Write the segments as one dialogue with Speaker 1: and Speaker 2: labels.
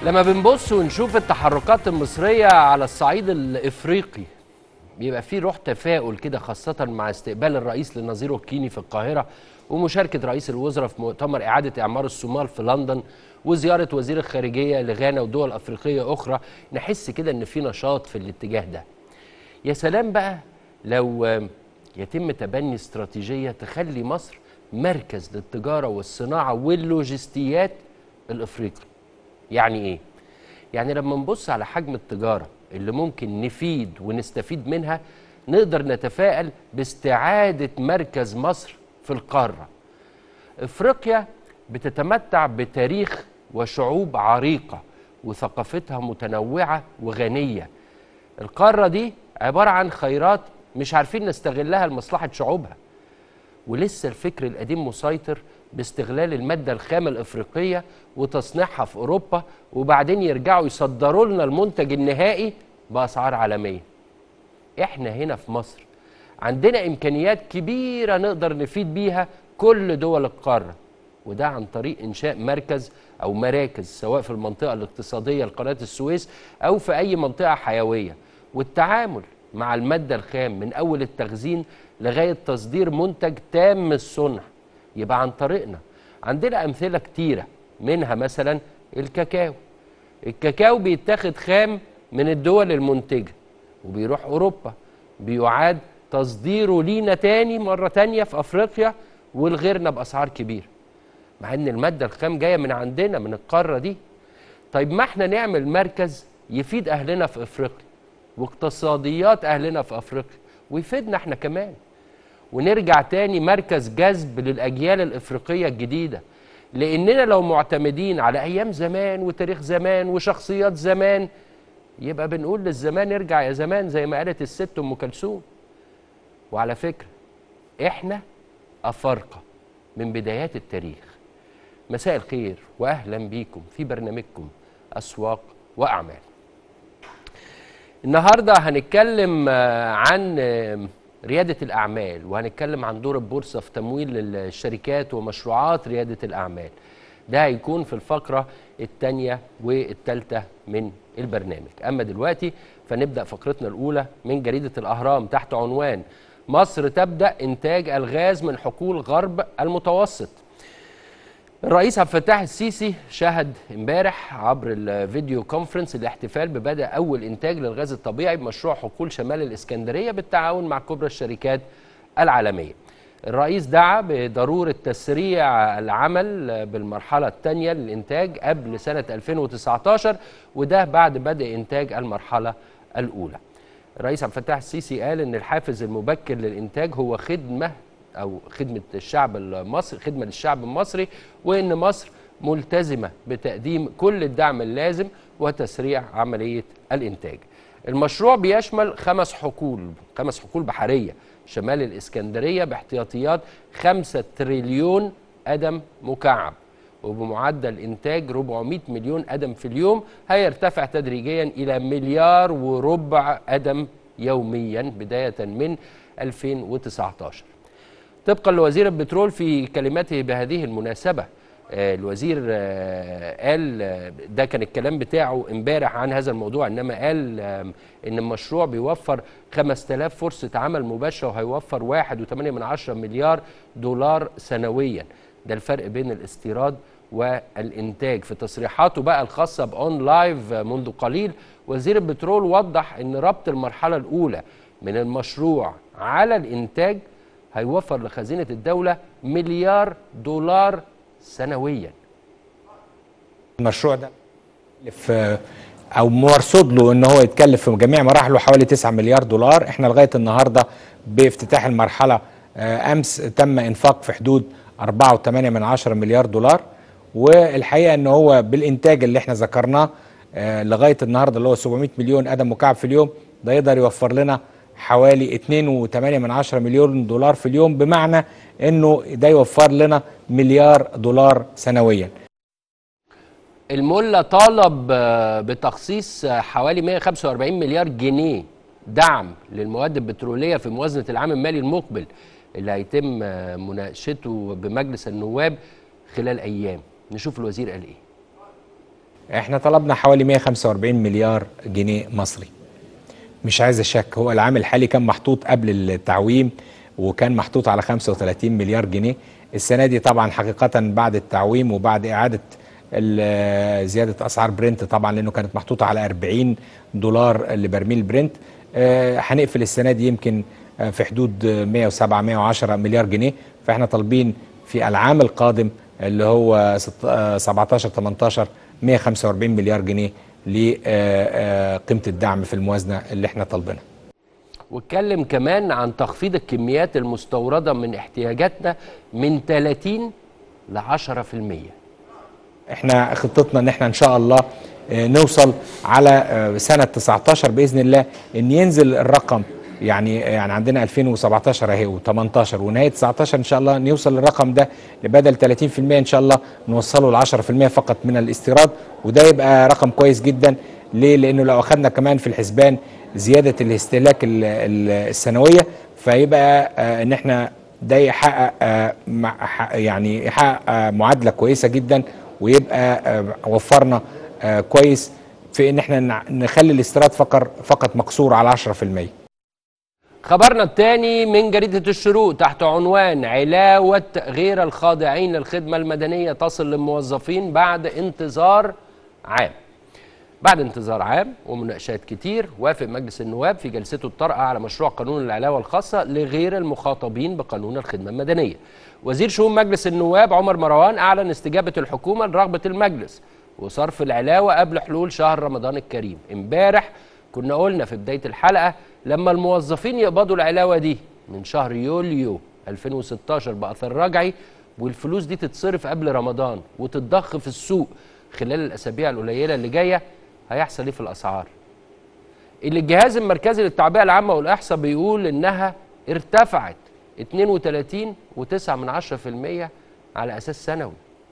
Speaker 1: لما بنبص ونشوف التحركات المصرية على الصعيد الإفريقي بيبقى في روح تفاؤل كده خاصة مع استقبال الرئيس لنظيره الكيني في القاهرة ومشاركة رئيس الوزراء في مؤتمر إعادة إعمار الصومال في لندن وزيارة وزير الخارجية لغانا ودول أفريقية أخرى نحس كده إن في نشاط في الاتجاه ده يا سلام بقى لو يتم تبني استراتيجية تخلي مصر مركز للتجارة والصناعة واللوجستيات الإفريقي يعني إيه؟ يعني لما نبص على حجم التجارة اللي ممكن نفيد ونستفيد منها نقدر نتفائل باستعادة مركز مصر في القارة افريقيا بتتمتع بتاريخ وشعوب عريقة وثقافتها متنوعة وغنية القارة دي عبارة عن خيرات مش عارفين نستغلها لمصلحة شعوبها ولسه الفكر القديم مسيطر باستغلال المادة الخام الإفريقية وتصنيعها في أوروبا وبعدين يرجعوا يصدروا لنا المنتج النهائي بأسعار عالمية إحنا هنا في مصر عندنا إمكانيات كبيرة نقدر نفيد بيها كل دول القارة وده عن طريق إنشاء مركز أو مراكز سواء في المنطقة الاقتصادية لقناة السويس أو في أي منطقة حيوية والتعامل مع المادة الخام من أول التخزين لغاية تصدير منتج تام الصنع يبقى عن طريقنا عندنا أمثلة كتيرة منها مثلا الكاكاو الكاكاو بيتاخد خام من الدول المنتجة وبيروح أوروبا بيعاد تصديره لينا تاني مرة تانية في أفريقيا والغيرنا بأسعار كبيرة مع ان المادة الخام جاية من عندنا من القارة دي طيب ما احنا نعمل مركز يفيد أهلنا في أفريقيا واقتصاديات أهلنا في أفريقيا ويفيدنا احنا كمان ونرجع تاني مركز جذب للأجيال الإفريقية الجديدة لأننا لو معتمدين على أيام زمان وتاريخ زمان وشخصيات زمان يبقى بنقول للزمان ارجع يا زمان زي ما قالت الست أم كلثوم وعلى فكرة احنا أفارقة من بدايات التاريخ مساء الخير وأهلا بيكم في برنامجكم أسواق وأعمال النهاردة هنتكلم عن ريادة الأعمال وهنتكلم عن دور البورصة في تمويل الشركات ومشروعات ريادة الأعمال ده هيكون في الفقرة الثانية والثالثة من البرنامج أما دلوقتي فنبدأ فقرتنا الأولى من جريدة الأهرام تحت عنوان مصر تبدأ إنتاج الغاز من حقول غرب المتوسط الرئيس عبد الفتاح السيسي شهد امبارح عبر الفيديو كونفرنس الاحتفال ببدء اول انتاج للغاز الطبيعي بمشروع حقول شمال الاسكندريه بالتعاون مع كبرى الشركات العالميه. الرئيس دعا بضروره تسريع العمل بالمرحله الثانيه للانتاج قبل سنه 2019 وده بعد بدء انتاج المرحله الاولى. الرئيس عبد الفتاح السيسي قال ان الحافز المبكر للانتاج هو خدمه او خدمه الشعب المصري خدمه للشعب المصري وان مصر ملتزمه بتقديم كل الدعم اللازم وتسريع عمليه الانتاج. المشروع بيشمل خمس حقول خمس حقول بحريه شمال الاسكندريه باحتياطيات 5 تريليون قدم مكعب وبمعدل انتاج 400 قدم قدم في اليوم هيرتفع تدريجيا الى مليار وربع قدم يوميا بدايه من 2019. طبقا لوزير البترول في كلماته بهذه المناسبة الوزير قال ده كان الكلام بتاعه امبارح عن هذا الموضوع انما قال ان المشروع بيوفر 5000 فرصة عمل مباشرة وهيوفر 1.8 مليار دولار سنويا ده الفرق بين الاستيراد والانتاج في تصريحاته بقى الخاصة بأون لايف منذ قليل وزير البترول وضح ان ربط المرحلة الاولى من المشروع على الانتاج هيوفر لخزينة الدولة مليار دولار سنويا
Speaker 2: المشروع ده في او مرصود له ان هو يتكلف في جميع مراحله حوالي 9 مليار دولار احنا لغايه النهارده بافتتاح المرحله امس تم انفاق في حدود 4.8 من عشرة مليار دولار والحقيقه ان هو بالانتاج اللي احنا ذكرناه لغايه النهارده اللي هو 700 مليون قدم مكعب في اليوم ده يقدر يوفر لنا حوالي 2.8 من عشرة مليون دولار في اليوم بمعنى انه ده يوفر لنا مليار دولار سنويا
Speaker 1: الملا طالب بتخصيص حوالي 145 مليار جنيه دعم للمواد البترولية في موازنة العام المالي المقبل اللي هيتم مناقشته بمجلس النواب خلال أيام نشوف الوزير قال إيه
Speaker 2: احنا طلبنا حوالي 145 مليار جنيه مصري مش عايز اشك هو العام الحالي كان محطوط قبل التعويم وكان محطوط على 35 مليار جنيه السنه دي طبعا حقيقه بعد التعويم وبعد اعاده ال- زياده اسعار برنت طبعا لانه كانت محطوطه على 40 دولار لبرميل برنت آه، هنقفل السنه دي يمكن آه، في حدود آه، 107 110 مليار جنيه فاحنا طالبين في العام القادم اللي هو ست- آه، 17 18 145 مليار جنيه لقيمه الدعم في الموازنه اللي احنا طالبينها
Speaker 1: واتكلم كمان عن تخفيض الكميات المستوردة من احتياجاتنا من 30 ل 10%
Speaker 2: احنا خطتنا ان احنا ان شاء الله آه، نوصل على آه، سنه 19 باذن الله ان ينزل الرقم يعني يعني عندنا 2017 اهي و18 ونهايه 19 ان شاء الله نوصل للرقم ده بدل 30% ان شاء الله نوصله ل 10% فقط من الاستيراد وده يبقى رقم كويس جدا ليه؟ لانه لو اخذنا كمان في الحسبان زياده الاستهلاك ال- ال- السنويه فيبقى آه، ان احنا ده يحقق آه، مع- ح- يعني يحقق آه، معادله كويسه جدا ويبقى آه، وفرنا آه، كويس في ان احنا نع- نخلي الاستيراد فقط فقط مقصور على 10%
Speaker 1: خبرنا الثاني من جريدة الشروق تحت عنوان علاوة غير الخاضعين للخدمة المدنية تصل للموظفين بعد انتظار عام بعد انتظار عام ومناقشات كتير وافق مجلس النواب في جلسته الطارئة على مشروع قانون العلاوة الخاصة لغير المخاطبين بقانون الخدمة المدنية وزير شؤون مجلس النواب عمر مروان أعلن استجابة الحكومة لرغبة المجلس وصرف العلاوة قبل حلول شهر رمضان الكريم امبارح كنا قلنا في بداية الحلقة لما الموظفين يقبضوا العلاوة دي من شهر يوليو 2016 بأثر رجعي والفلوس دي تتصرف قبل رمضان وتتضخ في السوق خلال الأسابيع القليلة اللي جاية هيحصل ايه في الأسعار اللي الجهاز المركزي للتعبئة العامة والإحصاء بيقول إنها ارتفعت 32 و9 من 10% على أساس سنوي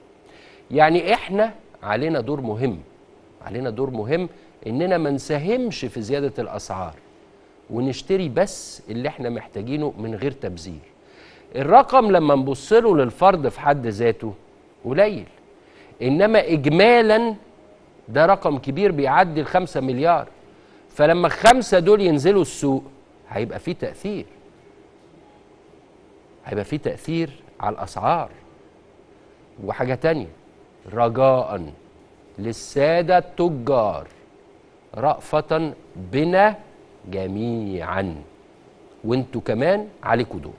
Speaker 1: يعني إحنا علينا دور مهم علينا دور مهم إننا ما نساهمش في زيادة الأسعار ونشتري بس اللي احنا محتاجينه من غير تبذير الرقم لما نبص له للفرد في حد ذاته قليل انما اجمالا ده رقم كبير بيعدي الخمسة مليار فلما الخمسة دول ينزلوا السوق هيبقى فيه تأثير هيبقى فيه تأثير على الأسعار وحاجة تانية رجاء للسادة التجار رأفة بنا جميعا وانتوا كمان عليكوا دور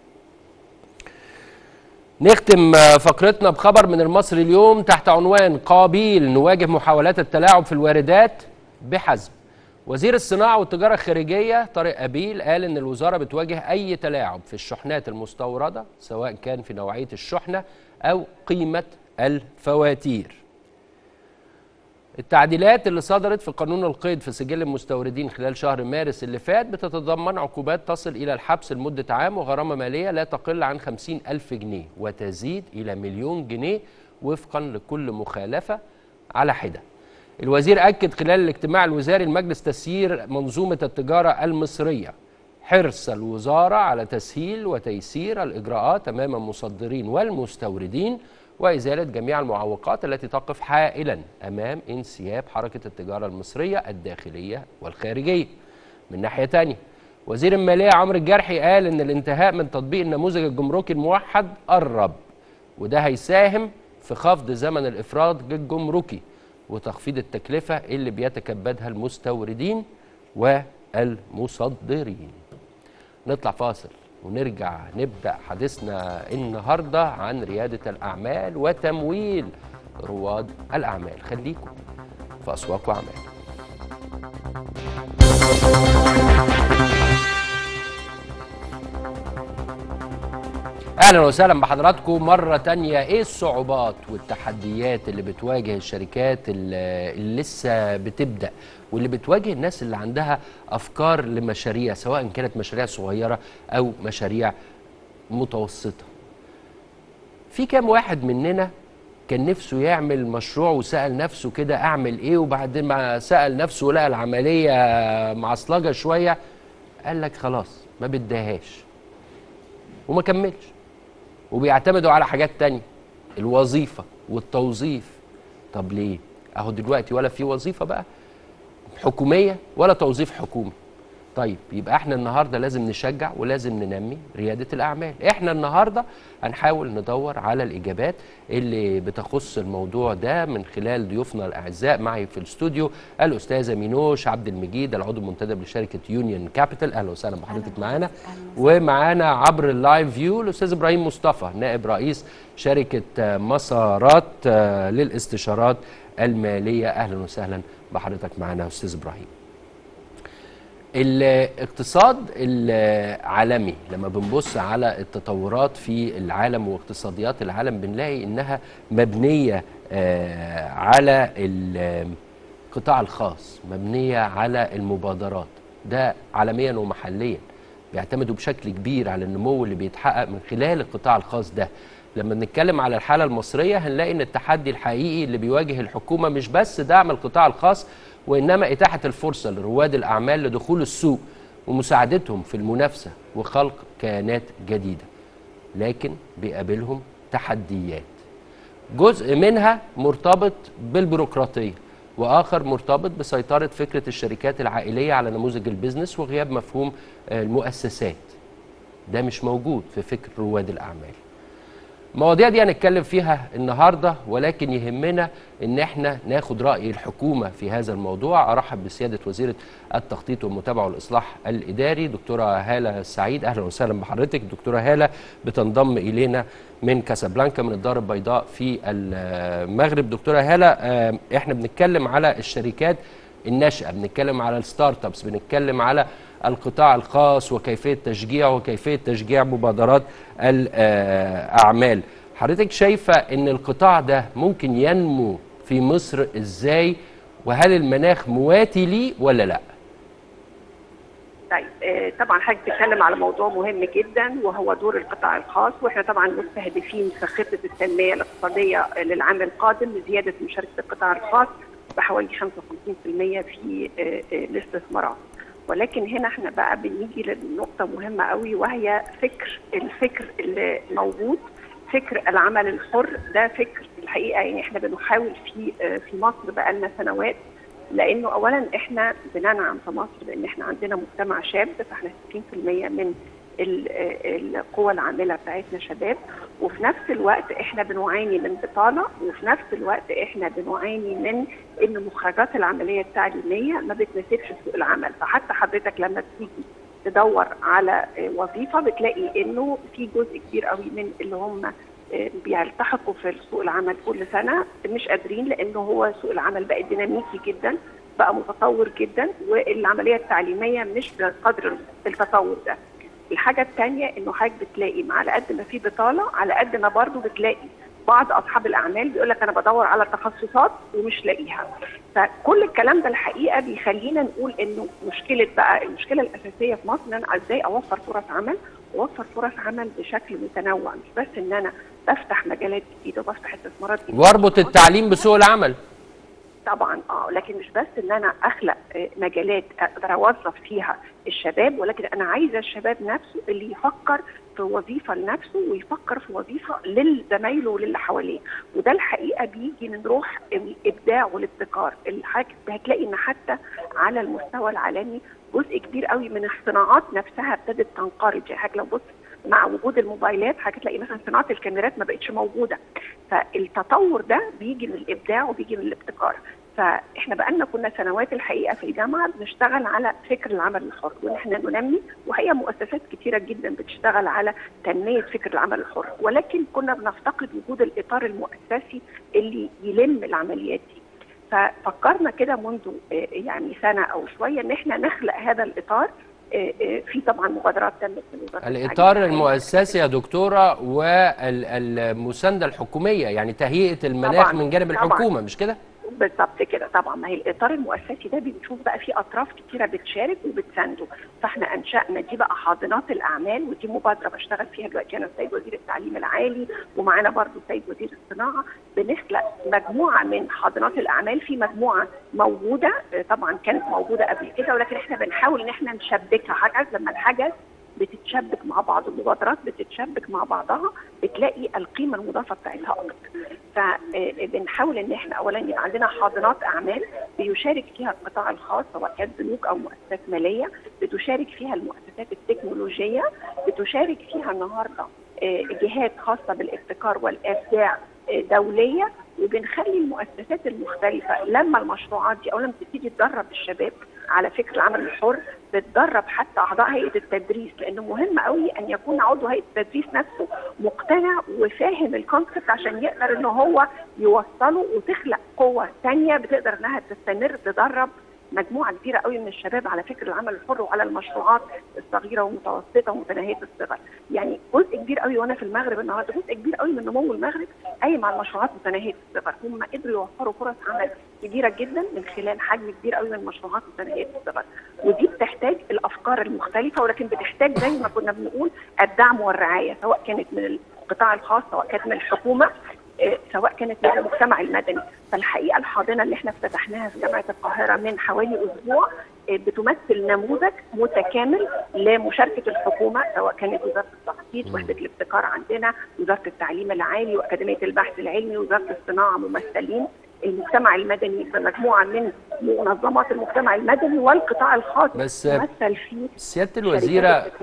Speaker 1: نختم فقرتنا بخبر من المصري اليوم تحت عنوان قابيل نواجه محاولات التلاعب في الواردات بحزم وزير الصناعة والتجارة الخارجية طارق أبيل قال إن الوزارة بتواجه أي تلاعب في الشحنات المستوردة سواء كان في نوعية الشحنة أو قيمة الفواتير التعديلات اللي صدرت في قانون القيد في سجل المستوردين خلال شهر مارس اللي فات بتتضمن عقوبات تصل إلى الحبس لمدة عام وغرامة مالية لا تقل عن خمسين ألف جنيه وتزيد إلى مليون جنيه وفقا لكل مخالفة على حدة الوزير أكد خلال الاجتماع الوزاري المجلس تسيير منظومة التجارة المصرية حرص الوزارة على تسهيل وتيسير الإجراءات أمام المصدرين والمستوردين وإزالة جميع المعوقات التي تقف حائلا أمام انسياب حركة التجارة المصرية الداخلية والخارجية من ناحية تانية وزير المالية عمرو الجرحي قال إن الانتهاء من تطبيق النموذج الجمركي الموحد قرب وده هيساهم في خفض زمن الإفراد الجمركي وتخفيض التكلفة اللي بيتكبدها المستوردين والمصدرين نطلع فاصل ونرجع نبدأ حديثنا النهاردة عن ريادة الأعمال وتمويل رواد الأعمال خليكم في أسواق وأعمال اهلا وسهلا بحضراتكم مره تانية ايه الصعوبات والتحديات اللي بتواجه الشركات اللي اللي لسه بتبدا واللي بتواجه الناس اللي عندها افكار لمشاريع سواء كانت مشاريع صغيره او مشاريع متوسطه في كام واحد مننا كان نفسه يعمل مشروع وسأل نفسه كده أعمل إيه وبعد ما سأل نفسه ولقى العملية معصلجة شوية قال لك خلاص ما بديهاش وما كملش وبيعتمدوا على حاجات تانية الوظيفة والتوظيف طب ليه؟ اهو دلوقتي ولا في وظيفه بقى حكوميه ولا توظيف حكومي طيب يبقى احنا النهارده لازم نشجع ولازم ننمي رياده الاعمال احنا النهارده هنحاول ندور على الاجابات اللي بتخص الموضوع ده من خلال ضيوفنا الاعزاء معي في الاستوديو الاستاذه مينوش عبد المجيد العضو المنتدب لشركه يونيون كابيتال اهلا وسهلا بحضرتك معانا ومعانا عبر اللايف فيو الاستاذ ابراهيم مصطفى نائب رئيس شركه آه، مسارات آه، للاستشارات الماليه اهلا وسهلا بحضرتك معانا يا استاذ ابراهيم الاقتصاد العالمي لما بنبص على التطورات في العالم واقتصاديات العالم بنلاقي انها مبنيه آه، على القطاع الخاص مبنيه على المبادرات ده عالميا ومحليا بيعتمدوا بشكل كبير على النمو اللي بيتحقق من خلال القطاع الخاص ده لما بنتكلم على الحاله المصريه هنلاقي ان التحدي الحقيقي اللي بيواجه الحكومه مش بس دعم القطاع الخاص وانما اتاحه الفرصه لرواد الاعمال لدخول السوق ومساعدتهم في المنافسه وخلق كيانات جديده لكن بيقابلهم تحديات جزء منها مرتبط بالبيروقراطيه واخر مرتبط بسيطره فكره الشركات العائليه على نموذج البيزنس وغياب مفهوم آه، المؤسسات ده مش موجود في فكر رواد الاعمال المواضيع دي هنتكلم فيها النهارده ولكن يهمنا ان احنا ناخد راي الحكومه في هذا الموضوع ارحب بسياده وزيره التخطيط والمتابعه والاصلاح الاداري دكتوره هاله السعيد اهلا وسهلا بحضرتك دكتوره هاله بتنضم الينا من كاسابلانكا من الدار البيضاء في المغرب دكتوره هاله آه، احنا بنتكلم على الشركات الناشئه بنتكلم على الستارت ابس بنتكلم على القطاع الخاص وكيفيه تشجيعه وكيفيه تشجيع مبادرات الاعمال حضرتك شايفه ان القطاع ده ممكن ينمو في مصر ازاي وهل المناخ مواتي ليه ولا لا
Speaker 3: طيب آه، طبعا حضرتك بتتكلم على موضوع مهم جدا وهو دور القطاع الخاص واحنا طبعا مستهدفين في خطه التنميه الاقتصاديه للعام القادم لزياده مشاركه القطاع الخاص بحوالي 55% في آه، آه، الاستثمارات ولكن هنا احنا بقى بنيجي لنقطه مهمه قوي وهي فكر الفكر اللي موجود فكر العمل الحر ده فكر الحقيقه يعني احنا بنحاول في آه، في مصر بقالنا سنوات لانه اولا احنا بننعم في مصر بان احنا عندنا مجتمع شاب فاحنا 60% من ال- آه، القوى العامله بتاعتنا شباب وفي نفس الوقت احنا بنعاني من بطاله وفي نفس الوقت احنا بنعاني من ان مخرجات العمليه التعليميه ما بتناسبش سوق العمل فحتى حضرتك لما بتيجي تدور على آه، وظيفه بتلاقي انه في جزء كبير قوي من اللي هم آه، بيلتحقوا في سوق العمل كل سنه مش قادرين لانه هو سوق العمل بقى ديناميكي جدا بقى متطور جدا والعمليه التعليميه مش بقدر التطور ده الحاجه الثانيه انه حضرتك بتلاقي مع على قد ما في بطاله على قد ما برضه بتلاقي بعض اصحاب الاعمال بيقول لك انا بدور على تخصصات ومش لاقيها فكل الكلام ده الحقيقه بيخلينا نقول انه مشكله بقى المشكله الاساسيه في مصر ان انا ازاي اوفر فرص عمل اوفر فرص عمل بشكل متنوع مش بس ان انا بفتح مجالات جديده وبفتح استثمارات جديده
Speaker 1: واربط التعليم بسوق العمل
Speaker 3: طبعا اه لكن مش بس ان انا اخلق آه، مجالات اقدر اوظف فيها الشباب ولكن انا عايزه الشباب نفسه اللي يفكر في وظيفه لنفسه ويفكر في وظيفه لزمايله وللي حواليه وده الحقيقه بيجي من روح الابداع والابتكار الحاجة هتلاقي ان حتى على المستوى العالمي جزء كبير قوي من الصناعات نفسها ابتدت تنقرض يعني حضرتك لو بص مع وجود الموبايلات هتلاقي مثلا صناعه الكاميرات ما بقتش موجوده فالتطور ده بيجي من الابداع وبيجي من الابتكار فاحنا بقالنا كنا سنوات الحقيقه في الجامعه بنشتغل على فكر العمل الحر وان احنا ننمي وهي مؤسسات كتيره جدا بتشتغل على تنميه فكر العمل الحر ولكن كنا بنفتقد وجود الاطار المؤسسي اللي يلم العمليات دي ففكرنا كده منذ آه، يعني سنه او شويه ان احنا نخلق هذا الاطار آه، آه، في طبعا مبادرات تمت من وزاره
Speaker 1: الاطار
Speaker 3: التعليم
Speaker 1: المؤسسي يا دكتوره والمسانده الحكوميه يعني تهيئه المناخ
Speaker 3: طبعاً،
Speaker 1: من جانب
Speaker 3: طبعاً.
Speaker 1: الحكومه مش كده
Speaker 3: بالظبط كده طبعا ما هي الاطار المؤسسي ده بنشوف بقى في اطراف كتيره بتشارك وبتسانده فاحنا انشانا دي بقى حاضنات الاعمال ودي مبادره بشتغل فيها دلوقتي انا السيد وزير التعليم العالي ومعانا برضو السيد وزير الصناعه بنخلق مجموعه من حاضنات الاعمال في مجموعه موجوده آه، طبعا كانت موجوده قبل كده ولكن احنا بنحاول ان احنا نشبكها حاجه لما الحاجه بتتشبك مع بعض المبادرات بتتشبك مع بعضها بتلاقي القيمه المضافه بتاعتها اكتر فبنحاول ان احنا اولا يبقى عندنا حاضنات اعمال بيشارك فيها القطاع الخاص سواء كانت بنوك او مؤسسات ماليه بتشارك فيها المؤسسات التكنولوجيه بتشارك فيها النهارده جهات خاصه بالابتكار والابداع دوليه وبنخلي المؤسسات المختلفه لما المشروعات دي اولا بتبتدي تدرب الشباب على فكر العمل الحر بتدرب حتى اعضاء هيئه التدريس لانه مهم قوي ان يكون عضو هيئه التدريس نفسه مقتنع وفاهم الكونسبت عشان يقدر ان هو يوصله وتخلق قوه ثانيه بتقدر انها تستمر تدرب مجموعه كبيره قوي من الشباب على فكر العمل الحر وعلى المشروعات الصغيره والمتوسطه ومتناهيه الصغر، يعني جزء كبير قوي وانا في المغرب النهارده جزء كبير قوي من نمو المغرب قايم على المشروعات متناهيه الصغر، هم قدروا يوفروا فرص عمل كبيره جدا من خلال حجم كبير قوي من المشروعات متناهيه الصغر، ودي بتحتاج الافكار المختلفه ولكن بتحتاج زي ما كنا بنقول الدعم والرعايه سواء كانت من القطاع الخاص سواء كانت من الحكومه سواء كانت من المجتمع المدني فالحقيقه الحاضنه اللي احنا افتتحناها في جامعه القاهره من حوالي اسبوع بتمثل نموذج متكامل لمشاركه الحكومه سواء كانت وزاره التخطيط وحده الابتكار عندنا وزاره التعليم العالي واكاديميه البحث العلمي وزاره الصناعه ممثلين المجتمع المدني بمجموعه من منظمات المجتمع المدني والقطاع الخاص
Speaker 1: بس
Speaker 3: مثل فيه
Speaker 1: سياده الوزيره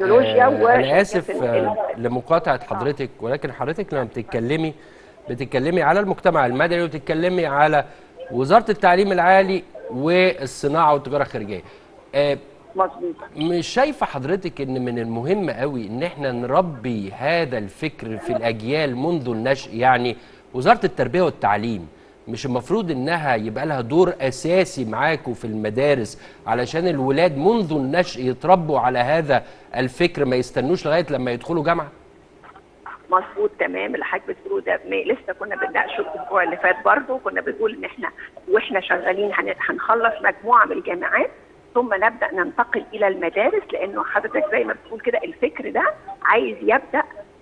Speaker 1: آه انا اسف آه لمقاطعه حضرتك ولكن حضرتك لما بتتكلمي بتتكلمي على المجتمع المدني وبتتكلمي على وزاره التعليم العالي والصناعه والتجاره الخارجيه.
Speaker 3: آه مظبوط
Speaker 1: مش شايفه حضرتك ان من المهم قوي ان احنا نربي هذا الفكر في الاجيال منذ النشء يعني وزاره التربيه والتعليم مش المفروض انها يبقى لها دور اساسي معاكم في المدارس علشان الولاد منذ النشء يتربوا على هذا الفكر ما يستنوش لغايه لما يدخلوا جامعه؟
Speaker 3: مظبوط تمام اللي حضرتك بتقوله ده لسه كنا بنناقشه الاسبوع اللي فات برضه كنا بنقول ان احنا واحنا شغالين هنخلص مجموعه من الجامعات ثم نبدا ننتقل الى المدارس لانه حضرتك زي ما بتقول كده الفكر ده عايز يبدا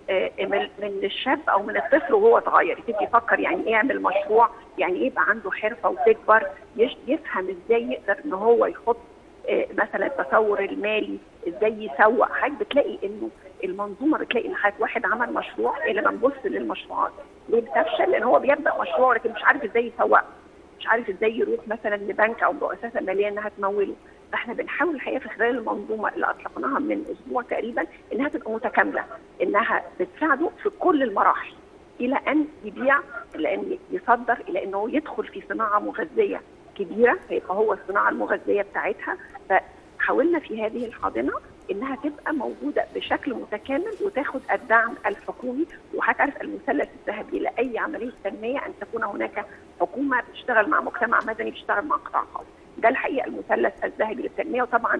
Speaker 3: من الشاب او من الطفل وهو صغير يبتدي يفكر يعني ايه يعمل مشروع يعني ايه يبقى عنده حرفه وتكبر يفهم ازاي يقدر ان هو يحط مثلا التصور المالي ازاي يسوق حاجه بتلاقي انه المنظومه بتلاقي ان حضرتك واحد عمل مشروع لما نبص للمشروعات ليه بتفشل؟ لان هو بيبدا مشروع لكن مش عارف ازاي يسوقه مش عارف ازاي يروح مثلا لبنك او مؤسسه ماليه انها تموله فاحنا بنحاول الحقيقه في خلال المنظومه اللي اطلقناها من اسبوع تقريبا انها تبقى متكامله انها بتساعده في كل المراحل الى ان يبيع لان يصدر الى انه يدخل في صناعه مغذيه كبيره فيبقى هو الصناعه المغذيه بتاعتها فحاولنا في هذه الحاضنه انها تبقى موجوده بشكل متكامل وتاخد الدعم الحكومي وهتعرف المثلث الذهبي لاي عمليه تنميه ان تكون هناك حكومه بتشتغل مع مجتمع مدني بتشتغل مع قطاع خاص. ده الحقيقه المثلث الذهبي للتنميه وطبعا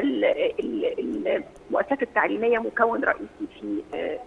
Speaker 3: المؤسسات التعليميه مكون رئيسي في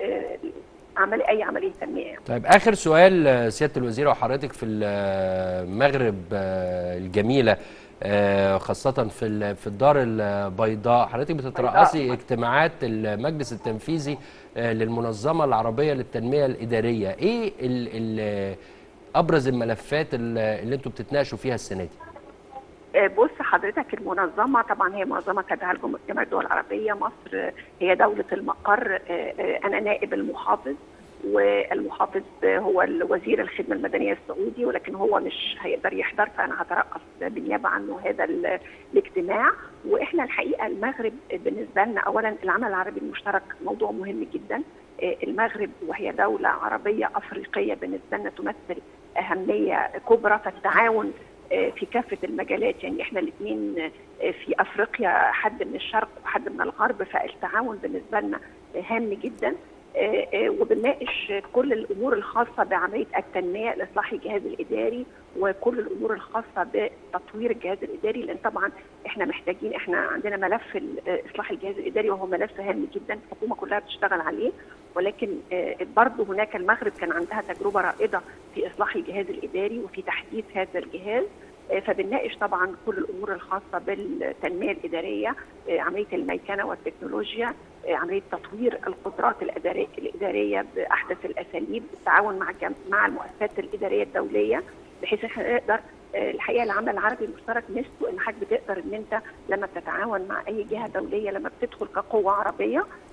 Speaker 3: عمل اي عمليه تنميه
Speaker 1: طيب اخر سؤال سياده الوزيره وحضرتك في المغرب الجميله خاصة في في الدار البيضاء حضرتك بتترأسي اجتماعات المجلس التنفيذي للمنظمة العربية للتنمية الإدارية إيه ال ال أبرز الملفات اللي أنتم بتتناقشوا فيها السنة دي؟
Speaker 3: بص حضرتك المنظمة طبعا هي منظمة تابعة لجامعة الدول العربية مصر هي دولة المقر أنا نائب المحافظ والمحافظ هو الوزير الخدمه المدنيه السعودي ولكن هو مش هيقدر يحضر فانا هترأس بالنيابه عنه هذا الاجتماع واحنا الحقيقه المغرب بالنسبه لنا اولا العمل العربي المشترك موضوع مهم جدا المغرب وهي دوله عربيه افريقيه بالنسبه لنا تمثل اهميه كبرى فالتعاون في كافه المجالات يعني احنا الاثنين في افريقيا حد من الشرق وحد من الغرب فالتعاون بالنسبه لنا هام جدا وبنناقش كل الامور الخاصه بعمليه التنميه لاصلاح الجهاز الاداري وكل الامور الخاصه بتطوير الجهاز الاداري لان طبعا احنا محتاجين احنا عندنا ملف اصلاح الجهاز الاداري وهو ملف هام جدا الحكومه كلها بتشتغل عليه ولكن برضه هناك المغرب كان عندها تجربه رائده في اصلاح الجهاز الاداري وفي تحديث هذا الجهاز فبنناقش طبعا كل الامور الخاصه بالتنميه الاداريه عمليه الميكنه والتكنولوجيا عمليه تطوير القدرات الاداريه باحدث الاساليب بالتعاون مع مع المؤسسات الاداريه الدوليه بحيث احنا نقدر الحقيقه العمل العربي المشترك ميزته ان حضرتك بتقدر ان انت لما بتتعاون مع اي جهه دوليه لما بتدخل كقوه عربيه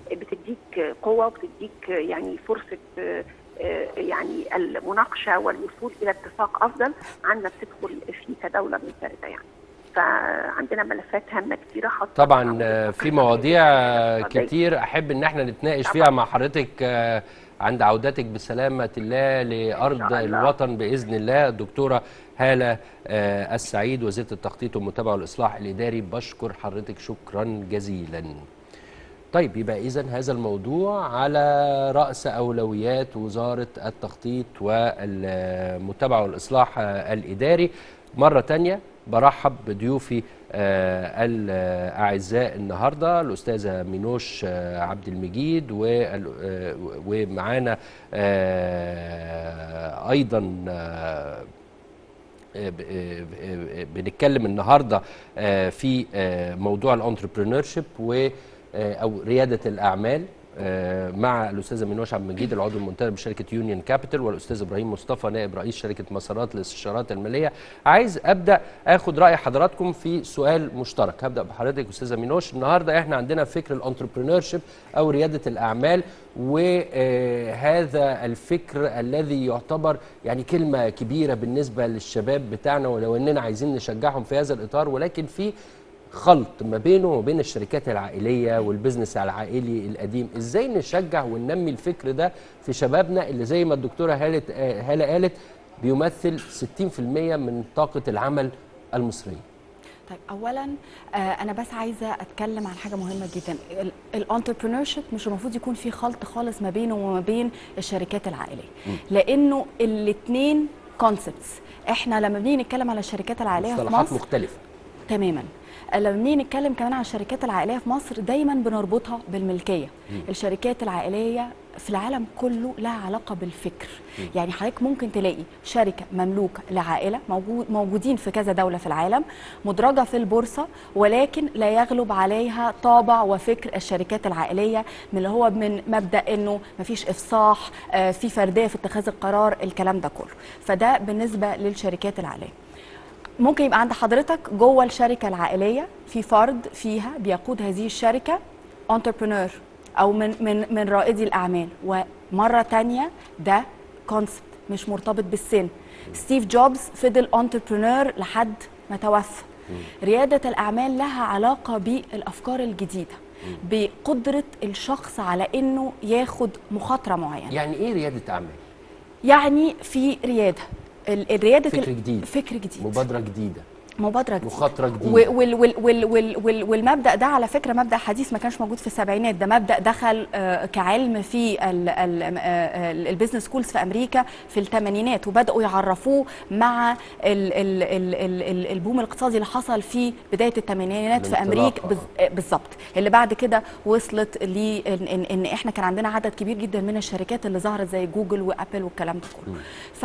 Speaker 3: بتديك قوه وبتديك يعني فرصه آه، آه، يعني المناقشه والوصول الى اتفاق افضل عنا بتدخل في كدوله منفرده يعني فعندنا ملفات هامه كتيره خاصه
Speaker 1: طبعا آه، في مواضيع آه،
Speaker 3: الاقتصادية.
Speaker 1: كتير احب ان احنا نتناقش
Speaker 3: طبعاً.
Speaker 1: فيها مع حضرتك آه، عند عودتك بسلامة الله لأرض
Speaker 3: إن شاء الله.
Speaker 1: الوطن بإذن الله الدكتورة هالة آه، السعيد وزيرة التخطيط والمتابعة والإصلاح الإداري بشكر حضرتك شكرا جزيلا طيب يبقى إذا هذا الموضوع على رأس أولويات وزارة التخطيط والمتابعة والإصلاح آه، الإداري مرة تانية برحب بضيوفي آه، الأعزاء النهاردة الأستاذة مينوش آه، عبد المجيد وال- آه، ومعانا آه، أيضا آه، ب- ب- بنتكلم النهارده آه، في آه، موضوع الانتربرينورشيب و آه، او رياده الاعمال آه، مع الاستاذه منوش عبد المجيد العضو المنتدب بشركه يونيون كابيتال والاستاذ ابراهيم مصطفى نائب رئيس شركه مسارات للاستشارات الماليه عايز ابدا اخد راي حضراتكم في سؤال مشترك هبدا بحضرتك استاذه مينوش النهارده احنا عندنا فكر الانتربرينورشيب او رياده الاعمال وهذا الفكر الذي يعتبر يعني كلمه كبيره بالنسبه للشباب بتاعنا ولو اننا عايزين نشجعهم في هذا الاطار ولكن في خلط ما بينه وبين الشركات العائليه والبزنس العائلي القديم ازاي نشجع وننمي الفكر ده في شبابنا اللي زي ما الدكتوره هاله آه، هاله قالت بيمثل 60% من طاقه العمل المصريه
Speaker 4: طيب اولا آه انا بس عايزه اتكلم عن حاجه مهمه جدا الانتربرينور شيب مش المفروض يكون في خلط خالص ما بينه وما بين الشركات العائليه لانه الاثنين كونسبتس احنا لما بنيجي نتكلم على الشركات العائليه في
Speaker 1: مصطلحات
Speaker 4: مصر
Speaker 1: مختلفه
Speaker 4: تماما لما بنيجي نتكلم كمان على الشركات العائليه في مصر دايما بنربطها بالملكيه الشركات العائليه في العالم كله لها علاقه بالفكر يعني حضرتك ممكن تلاقي شركه مملوكه لعائله موجود موجودين في كذا دوله في العالم مدرجه في البورصه ولكن لا يغلب عليها طابع وفكر الشركات العائليه من اللي هو من مبدا انه مفيش افصاح آه، في فرديه في اتخاذ القرار الكلام ده كله فده بالنسبه للشركات العائليه ممكن يبقى عند حضرتك جوه الشركه العائليه في فرد فيها بيقود هذه الشركه انتربرينور او من من من رائدي الاعمال ومره تانية ده كونسبت مش مرتبط بالسن ستيف جوبز فضل انتربرينور لحد ما توفى رياده الاعمال لها علاقه بالافكار الجديده بقدره الشخص على انه ياخد مخاطره معينه
Speaker 1: يعني ايه رياده اعمال
Speaker 4: يعني في رياده ال- الرياده
Speaker 1: فكر
Speaker 4: ال-
Speaker 1: جديد.
Speaker 4: فكر جديد
Speaker 1: مبادره جديده
Speaker 4: مبادره جديده
Speaker 1: مخاطره جديده
Speaker 4: و- وال وال وال وال وال والمبدا ده على فكره مبدا حديث ما كانش موجود في السبعينات ده مبدا دخل آه، كعلم في ال- ال- آه، آه، البيزنس سكولز في امريكا في الثمانينات وبداوا يعرفوه مع ال ال ال ال ال البوم الاقتصادي اللي حصل في بدايه الثمانينات في
Speaker 1: الانطلاقة.
Speaker 4: امريكا بز- آه، بالظبط اللي بعد كده وصلت ل إن, إن, ان احنا كان عندنا عدد كبير جدا من الشركات اللي ظهرت زي جوجل وابل والكلام ده كله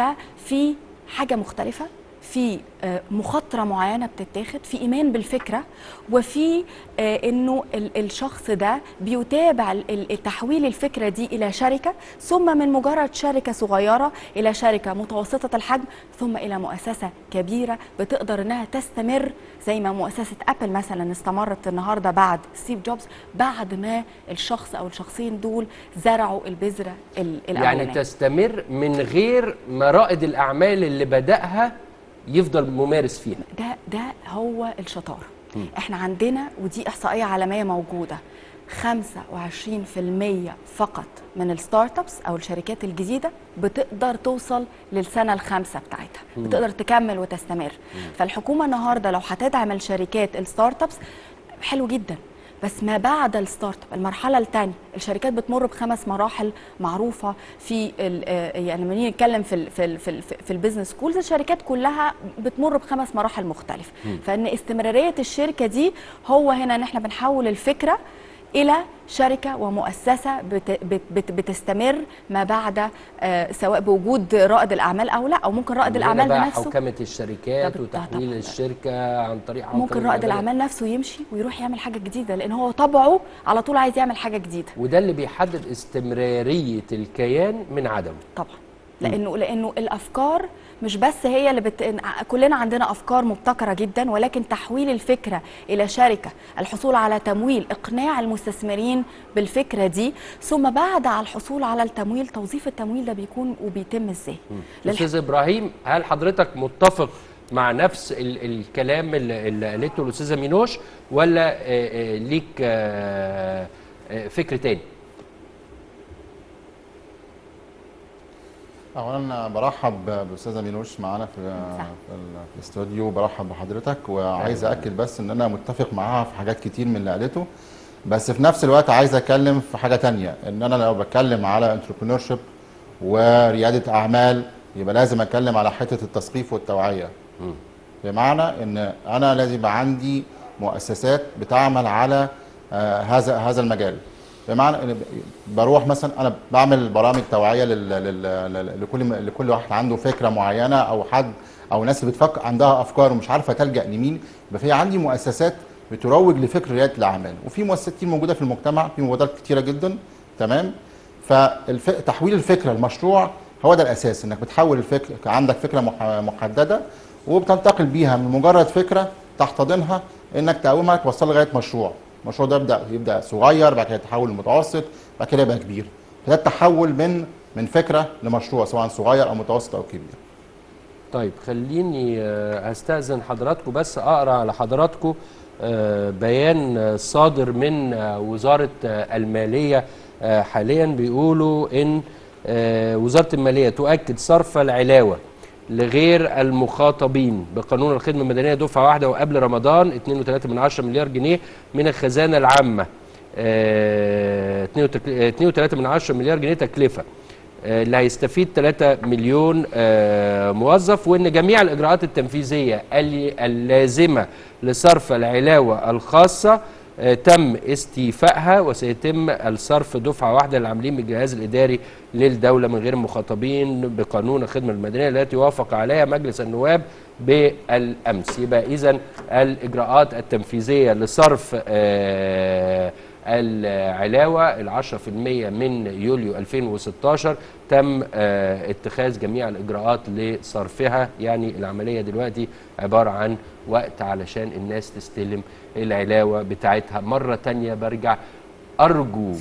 Speaker 4: ففي حاجه مختلفه في آه، مخاطره معينه بتتاخد في ايمان بالفكره وفي آه، انه ال- الشخص ده بيتابع ال- ال- تحويل الفكره دي الى شركه ثم من مجرد شركه صغيره الى شركه متوسطه الحجم ثم الى مؤسسه كبيره بتقدر انها تستمر زي ما مؤسسه ابل مثلا استمرت النهارده بعد ستيف جوبز بعد ما الشخص او الشخصين دول زرعوا البذره ال-
Speaker 1: يعني
Speaker 4: الاولانيه
Speaker 1: تستمر من غير ما رائد الاعمال اللي بداها يفضل ممارس فيها
Speaker 4: ده ده هو الشطاره احنا عندنا ودي احصائيه عالميه موجوده 25% فقط من الستارت ابس او الشركات الجديده بتقدر توصل للسنه الخامسه بتاعتها بتقدر تكمل وتستمر فالحكومه النهارده لو هتدعم الشركات الستارت ابس حلو جدا بس ما بعد الستارت اب المرحله الثانيه الشركات بتمر بخمس مراحل معروفه في ال- آه، يعني لما نيجي نتكلم في ال في ال في, ال في البيزنس سكولز الشركات كلها بتمر بخمس مراحل مختلفه فان استمراريه الشركه دي هو هنا ان احنا بنحول الفكره الى شركه ومؤسسه بت بت بت بتستمر ما بعد آه، سواء بوجود رائد الاعمال او لا او ممكن رائد
Speaker 1: من هنا
Speaker 4: الاعمال
Speaker 1: بقى
Speaker 4: بنفسه
Speaker 1: حوكمه الشركات
Speaker 4: ده بت- ده-
Speaker 1: وتحويل
Speaker 4: ده-
Speaker 1: الشركه عن طريق حوكمة
Speaker 4: ممكن رائد
Speaker 1: العمالة.
Speaker 4: الاعمال نفسه يمشي ويروح يعمل حاجه جديده لان هو طبعه على طول عايز يعمل حاجه جديده
Speaker 1: وده اللي بيحدد استمراريه الكيان من عدمه
Speaker 4: طبعا لانه لانه الافكار مش بس هي اللي بت... كلنا عندنا افكار مبتكره جدا ولكن تحويل الفكره الى شركه الحصول على تمويل اقناع المستثمرين بالفكره دي ثم بعد على الحصول على التمويل توظيف التمويل ده بيكون وبيتم ازاي للح-
Speaker 1: استاذ ابراهيم هل حضرتك متفق مع نفس ال الكلام اللي اللي قالته الاستاذه مينوش ولا آه، آه، ليك آه، آه، فكر تاني
Speaker 5: اولا برحب بالاستاذه مينوش معانا في
Speaker 4: صح.
Speaker 5: في ال- في الاستوديو برحب بحضرتك وعايز اكد بس ان انا متفق معاها في حاجات كتير من اللي قالته بس في نفس الوقت عايز اتكلم في حاجه تانية ان انا لو بتكلم على انتربرينور ورياده اعمال يبقى لازم اتكلم على حته التثقيف والتوعيه بمعنى ان انا لازم يبقى عندي مؤسسات بتعمل على آه، هذا هذا المجال بمعنى إن بروح مثلا انا بعمل برامج توعيه لل- لل- لل- لكل لكل واحد عنده فكره معينه او حد او ناس بتفكر عندها افكار ومش عارفه تلجا لمين يبقى في عندي مؤسسات بتروج لفكر رياده الاعمال وفي مؤسسات كتير موجوده في المجتمع في مبادرات كتيره جدا تمام فتحويل الفكره المشروع هو ده الاساس انك بتحول الفكره عندك فكره مح- محدده وبتنتقل بيها من مجرد فكره تحتضنها انك تقومها توصلها لغايه مشروع المشروع ده يبدا يبدا صغير بعد كده يتحول لمتوسط بعد كده يبقى كبير فده التحول من من فكره لمشروع سواء صغير او متوسط او كبير
Speaker 1: طيب خليني آه، استاذن حضراتكم بس اقرا على حضراتكم آه، بيان آه، صادر من آه، وزاره آه، الماليه آه، حاليا بيقولوا ان آه، وزاره الماليه تؤكد صرف العلاوه لغير المخاطبين بقانون الخدمه المدنيه دفعه واحده وقبل رمضان 2.3 من 10 مليار جنيه من الخزانه العامه آه، 2.3 من 10 مليار جنيه تكلفه آه، اللي هيستفيد 3 مليون آه، موظف وان جميع الاجراءات التنفيذيه ال- اللازمه لصرف العلاوه الخاصه آه، تم استيفائها وسيتم الصرف دفعه واحده للعاملين بالجهاز الاداري للدوله من غير مخاطبين بقانون الخدمه المدنيه التي وافق عليها مجلس النواب بالامس يبقى اذا الاجراءات التنفيذيه لصرف آه، العلاوة العشرة في المية من يوليو 2016 تم آه، اتخاذ جميع الإجراءات لصرفها يعني العملية دلوقتي عبارة عن وقت علشان الناس تستلم العلاوة بتاعتها مرة تانية برجع أرجو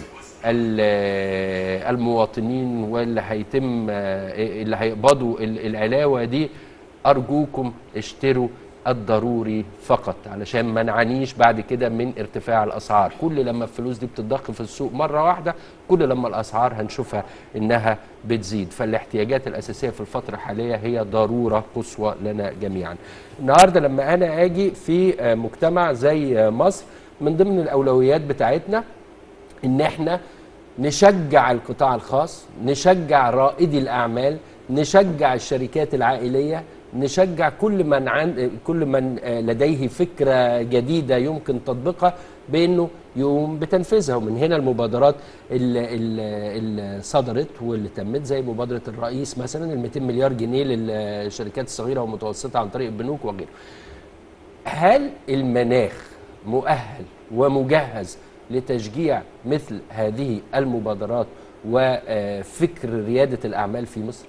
Speaker 1: ال- المواطنين واللي هيتم آه، اللي هيقبضوا ال- العلاوة دي أرجوكم اشتروا الضروري فقط علشان ما نعانيش بعد كده من ارتفاع الاسعار كل لما الفلوس دي بتتضخ في السوق مره واحده كل لما الاسعار هنشوفها انها بتزيد فالاحتياجات الاساسيه في الفتره الحاليه هي ضروره قصوى لنا جميعا النهارده لما انا اجي في آه، مجتمع زي آه، مصر من ضمن الاولويات بتاعتنا ان احنا نشجع القطاع الخاص نشجع رائدي الاعمال نشجع الشركات العائليه نشجع كل من عن كل من آه، لديه فكره جديده يمكن تطبيقها بانه يقوم بتنفيذها ومن هنا المبادرات اللي, اللي صدرت واللي تمت زي مبادره الرئيس مثلا ال 200 مليار جنيه للشركات الصغيره والمتوسطه عن طريق البنوك وغيره. هل المناخ مؤهل ومجهز لتشجيع مثل هذه المبادرات وفكر رياده الاعمال في مصر؟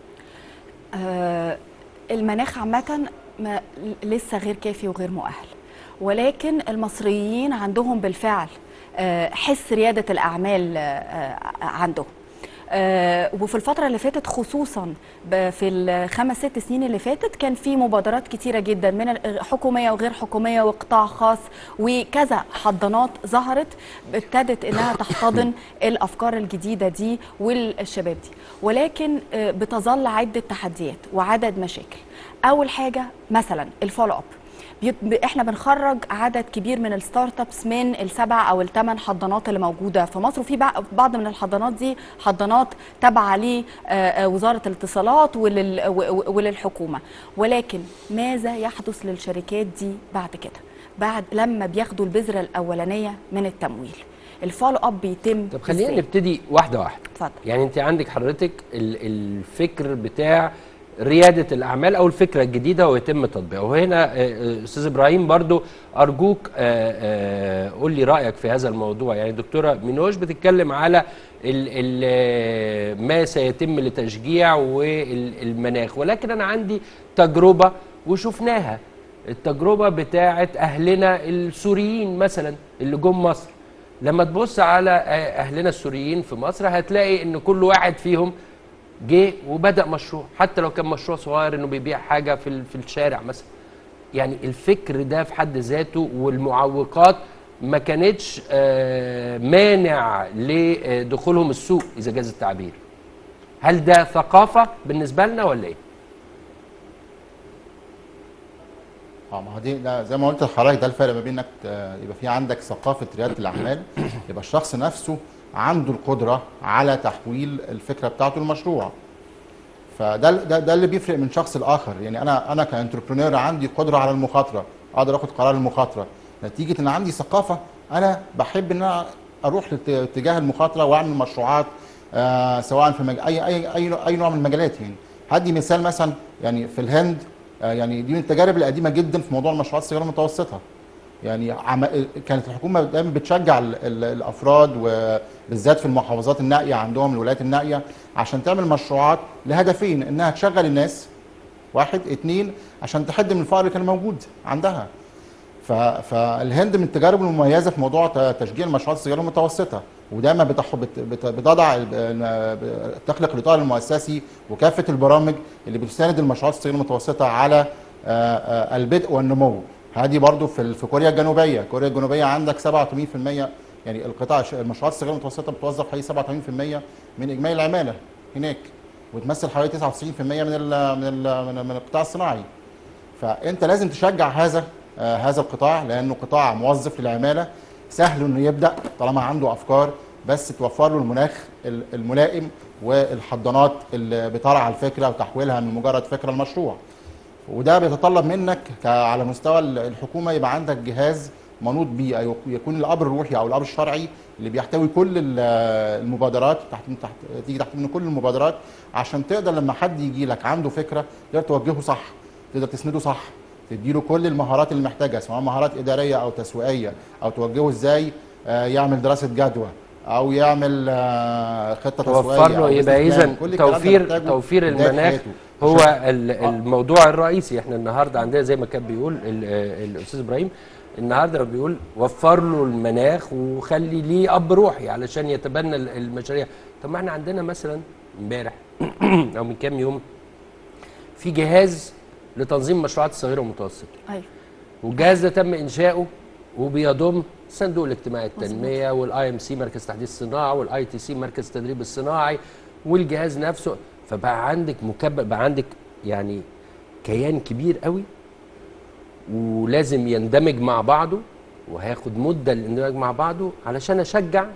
Speaker 4: آه، المناخ عامة ما- لسه غير كافي وغير مؤهل ولكن المصريين عندهم بالفعل آه، حس ريادة الأعمال آه، آه، عندهم آه، وفي الفترة اللي فاتت خصوصا ب- في الخمس ست سنين اللي فاتت كان في مبادرات كتيرة جدا من ال- حكومية وغير حكومية وقطاع خاص وكذا حضانات ظهرت ابتدت انها تحتضن الافكار الجديدة دي والشباب دي ولكن آه، بتظل عدة تحديات وعدد مشاكل اول حاجة مثلا الفولو اب بيت- احنا بنخرج عدد كبير من الستارت ابس من السبع او الثمان حضانات اللي موجوده في مصر وفي بع- بعض من الحضانات دي حضانات تابعه لوزاره الاتصالات ولل- و- و- وللحكومه ولكن ماذا يحدث للشركات دي بعد كده بعد لما بياخدوا البذره الاولانيه من التمويل الفولو اب بيتم
Speaker 1: طب خلينا
Speaker 4: إزاي؟
Speaker 1: نبتدي واحده واحده
Speaker 4: اتفضل
Speaker 1: يعني انت عندك حضرتك ال- الفكر بتاع رياده الاعمال او الفكره الجديده ويتم تطبيقها وهنا آه، آه، استاذ ابراهيم برضو ارجوك آه، آه، قول لي رايك في هذا الموضوع يعني دكتوره مينوش بتتكلم على ال ال ما سيتم لتشجيع والمناخ ولكن انا عندي تجربه وشفناها التجربه بتاعه اهلنا السوريين مثلا اللي جم مصر لما تبص على آه، اهلنا السوريين في مصر هتلاقي ان كل واحد فيهم جه وبدا مشروع حتى لو كان مشروع صغير انه بيبيع حاجه في ال- في الشارع مثلا يعني الفكر ده في حد ذاته والمعوقات ما كانتش آه، مانع لدخولهم السوق اذا جاز التعبير هل ده ثقافه بالنسبه لنا ولا ايه
Speaker 5: اه ما هو دي ده زي ما قلت لحضرتك ده الفرق ما بين انك آه، يبقى في عندك ثقافه رياده الاعمال يبقى الشخص نفسه عنده القدره على تحويل الفكره بتاعته لمشروع فده ده, ده اللي بيفرق من شخص لاخر يعني انا انا كانتربرينور عندي قدره على المخاطره اقدر اخد قرار المخاطره نتيجه ان عندي ثقافه انا بحب ان انا اروح لت- اتجاه المخاطره واعمل مشروعات آه سواء في مج... اي اي اي اي نوع من المجالات يعني هدي مثال مثلا يعني في الهند آه يعني دي من التجارب القديمه جدا في موضوع المشروعات الصغيره المتوسطه يعني عم... كانت الحكومه دايما بتشجع ال... ال... الافراد وبالذات في المحافظات النائيه عندهم الولايات النائيه عشان تعمل مشروعات لهدفين انها تشغل الناس واحد اتنين عشان تحد من الفقر اللي كان موجود عندها ف... فالهند من التجارب المميزه في موضوع ت- تشجيع المشروعات الصغيره والمتوسطه ودايما بتح... بت... بت... بتضع ال- ب- تخلق الاطار المؤسسي وكافه البرامج اللي بتساند المشروعات الصغيره والمتوسطه على آه، آه، البدء والنمو هذه برضو في ال- في كوريا الجنوبيه كوريا الجنوبيه عندك 87% يعني القطاع الش- المشروعات الصغيره والمتوسطه بتوظف حوالي 87% من اجمالي العماله هناك وتمثل حوالي 99% من ال من ال من, من القطاع الصناعي فانت لازم تشجع هذا آه هذا القطاع لانه قطاع موظف للعماله سهل انه يبدا طالما عنده افكار بس توفر له المناخ ال- الملائم والحضانات اللي بترعى الفكره وتحويلها من مجرد فكره لمشروع وده بيتطلب منك ك- على مستوى ال- الحكومه يبقى عندك جهاز منوط بيه أو يكون الاب الروحي او الاب الشرعي اللي بيحتوي كل ال- المبادرات تحت تحت تيجي تحت منه كل المبادرات عشان تقدر لما حد يجي لك عنده فكره تقدر توجهه صح تقدر تسنده صح تديله كل المهارات اللي محتاجها سواء مهارات اداريه او تسويقيه او توجهه ازاي آه، يعمل دراسه جدوى او يعمل آه، خطه تسويقيه
Speaker 1: توفر له
Speaker 5: أو
Speaker 1: يبقى
Speaker 5: business plan.
Speaker 1: اذا
Speaker 5: كل الكلام ده
Speaker 1: توفير
Speaker 5: محتاجه
Speaker 1: توفير
Speaker 5: في بداية
Speaker 1: المناخ
Speaker 5: حياته.
Speaker 1: هو
Speaker 5: عشان-
Speaker 1: ال-
Speaker 5: آه.
Speaker 1: الموضوع الرئيسي احنا النهارده عندنا زي ما كان بيقول ال- آه، الاستاذ ابراهيم النهارده بيقول وفر له المناخ وخلي ليه اب روحي علشان يتبنى ال- المشاريع طب ما احنا عندنا مثلا امبارح او من كام يوم في جهاز لتنظيم المشروعات الصغيره والمتوسطه
Speaker 4: ايوه
Speaker 1: والجهاز ده تم انشاؤه وبيضم صندوق الاجتماعي التنميه والاي ام سي مركز تحديث الصناعه والاي تي سي مركز التدريب الصناعي والجهاز نفسه فبقى عندك مكبر بقى عندك يعني كيان كبير قوي ولازم يندمج مع بعضه وهياخد مده للاندماج مع بعضه علشان اشجع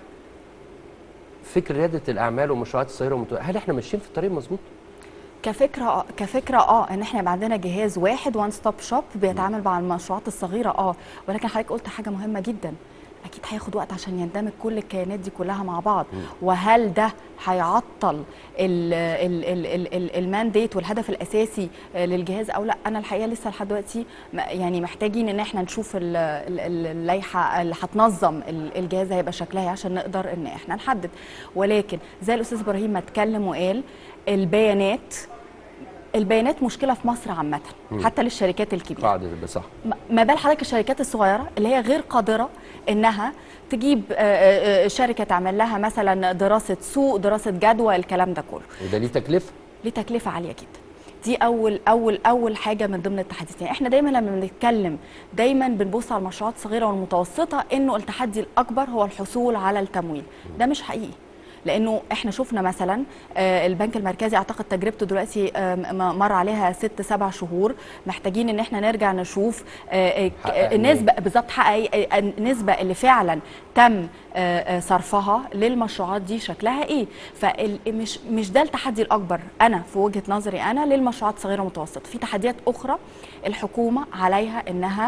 Speaker 1: فكر رياده الاعمال والمشروعات الصغيره والمتوسطه هل احنا ماشيين في الطريق مظبوط؟
Speaker 4: كفكره آه كفكره اه ان احنا يبقى عندنا جهاز واحد وان ستوب شوب بيتعامل مع المشروعات الصغيره اه ولكن حضرتك قلت حاجه مهمه جدا اكيد هياخد وقت عشان يندمج كل الكيانات دي كلها مع بعض وهل ده هيعطل ال- ال- ال- ال- ال- المانديت والهدف الاساسي آه، للجهاز او لا انا الحقيقه لسه لحد دلوقتي م- يعني محتاجين ان احنا نشوف ال- ال- ال- اللائحه اللي هتنظم ال- الجهاز هيبقى شكلها إيه عشان نقدر ان احنا نحدد ولكن زي الاستاذ ابراهيم ما اتكلم وقال البيانات البيانات مشكله في مصر عامه حتى للشركات الكبيره
Speaker 1: قاعده تبقى صح
Speaker 4: ما- ما بال حضرتك الشركات الصغيره اللي هي غير قادره انها تجيب آه، آه، آه، شركه تعمل لها مثلا دراسه سوق دراسه جدوى الكلام ده كله
Speaker 1: وده ليه تكلفه
Speaker 4: ليه تكلفه عاليه جدا دي اول اول اول حاجه من ضمن التحديات يعني احنا دايما لما بنتكلم دايما بنبص على المشروعات الصغيره والمتوسطه انه التحدي الاكبر هو الحصول على التمويل ده مش حقيقي لانه احنا شفنا مثلا آه، البنك المركزي اعتقد تجربته دلوقتي آه، م- مر عليها ست سبع شهور محتاجين ان احنا نرجع نشوف آه، آه، ك-
Speaker 1: حقق
Speaker 4: آه،
Speaker 1: إيه؟
Speaker 4: النسبه بالظبط حقق إيه؟ آه، النسبه اللي فعلا تم آه، آه، صرفها للمشروعات دي شكلها ايه فمش مش ده التحدي الاكبر انا في وجهه نظري انا للمشروعات الصغيره والمتوسطه في تحديات اخرى الحكومه عليها انها